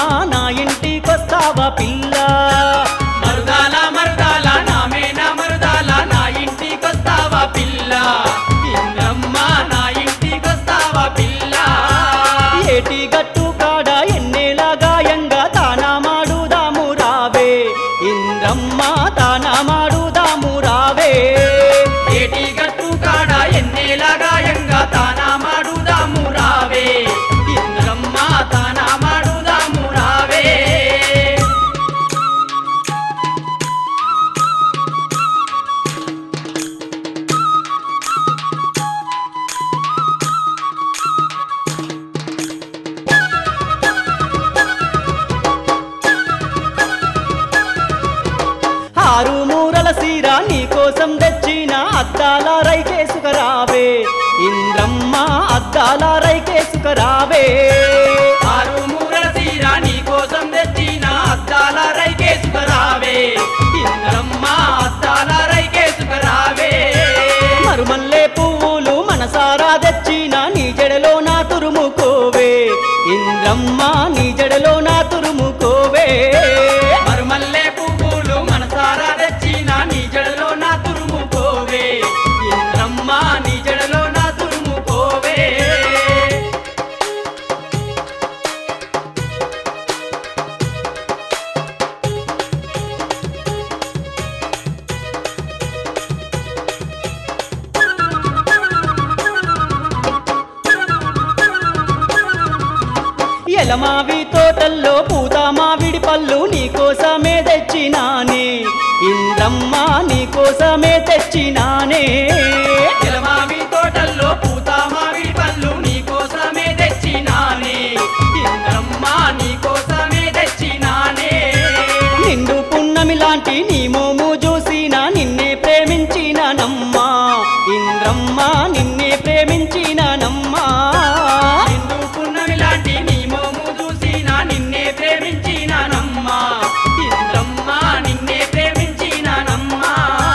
నా ఇంటికొస్తావా పిల్ల మరుదాల మరుదాల నామేన మరుదాల నా ఇంటికొస్తావా పిల్ల ఇంద్రమ్మ నా ఇంటికొస్తావా పిల్ల ఏటి గట్టు కాడ ఎన్నేల గాయంగా తానా మాడుదాము రావే ఇంద్రమ్మ తానా మాడుదాము రావే ఏటి గట్టు కాడ ఎన్నేల గాయంగా తానా మాడుదాము రావే ఇంద్రమ్మ తానా మాడుదాము రావే ఆరు మూరల సీర నీకోసం తెచ్చిన అద్దాల రైకేసుకరావే ఇంద్రమ్మ అద్దాల రైకేసుకరావే ఆరు మూరల తీర నీ కోసం తెచ్చిన అద్దాల రైకేసుకరావే ఇంద్రమ్మ అద్దాల రైకేసుకరావే మరుమల్లే పువ్వులు మనసారా తెచ్చిన నీ జడలో నా తురుముకోవే ఇంద్రమ్మ నీ జడలో నా తురుముకోవే మరుమల్లె పువ్వులు మనసారా తెచ్చిన నీ జడలో నా తురుము పోవే ఇంద్రమ్మ నీ జడలో నా తురుము పోవే ఎలమావి తోటల్లో పూత మావిడి పళ్ళు నీకోసమే తెచ్చినానే ఇంద్రమ్మ నీకోసమే తెచ్చినానే ఎలమావి తోటల్లో పూత మామిడి పళ్ళు నీ కోసమే తెచ్చినానే ఇంద్రమ్మ నీ కోసమే తెచ్చినానే నిండు పున్నమి లాంటి నీ మోము చూసిన నిన్నే ప్రేమించిన నమ్మా ఇంద్రమ్మ నిన్నే ప్రేమించిన నమ్మా నిండు పున్నమి లాంటి నీ మోము చూసిన నిన్నే ప్రేమించినానమ్మా ఇంద్రమ్మ నిన్నే ప్రేమించినానమ్మా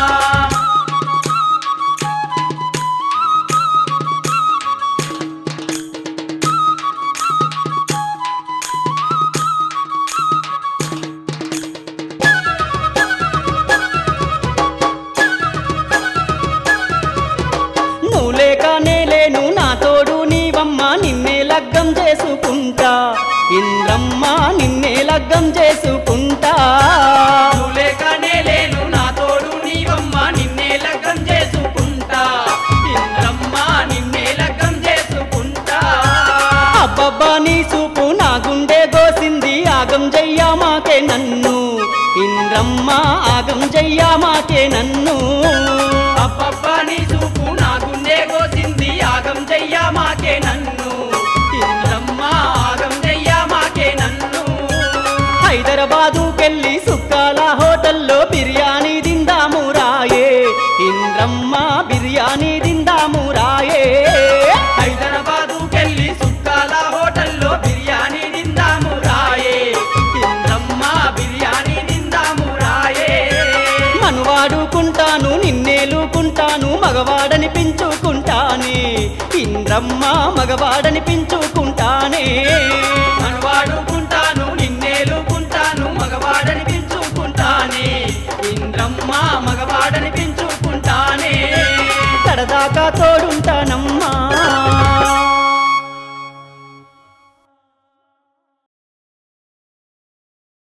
నువ్వు లేకనే లేను నా తోడు నీవమ్మ నిన్నే లగ్గం చేసుకుంటా ఇంద్రమ్మ నిన్నే లగ్గం చేసుకుంటా నువ్వు లేకనే లేను నా తోడు నీవమ్మ నిన్నే లగ్గం చేసుకుంటా ఇంద్రమ్మ నిన్నే లగ్గం చేసుకుంటా అబ్బబ్బా నీ చూపు నా గుండె గోసింది ఆగం జయ్యా మాకే నన్ను ఇంద్రమ్మ ఆగం జయ్యా మాకే నన్ను అబ్బబ్బా నీ చూపు నా గుండె కోసింది ఆగం చెయ్యా మాకే నన్ను ఇంద్రమ్మ ఆగం చెయ్యా మాకే నన్ను హైదరాబాదుకెళ్ళి సుక్కాల హోటల్లో బిర్యానీ తిందాము రాయే ఇంద్రమ్మ బిర్యానీ తిందాము రాయే హైదరాబాదుకెళ్ళి సుక్కాల హోటల్లో బిర్యానీ తిందాము రాయే ఇంద్రమ్మ బిర్యానీ తిందాము రాయే మనువాడుకుంటాను నిన్నేలుకుంటాను మగవాడని పెంచుకుంటానే ఇంద్రమ్మ మగవాడని పెంచుకుంటానే మనవాడుకుంటాను నిన్నేలుకుంటాను మగవాడని పెంచుకుంటానే ఇంద్రమ్మ మగవాడని పెంచుకుంటానే తడదాకా తోడుంటానమ్మా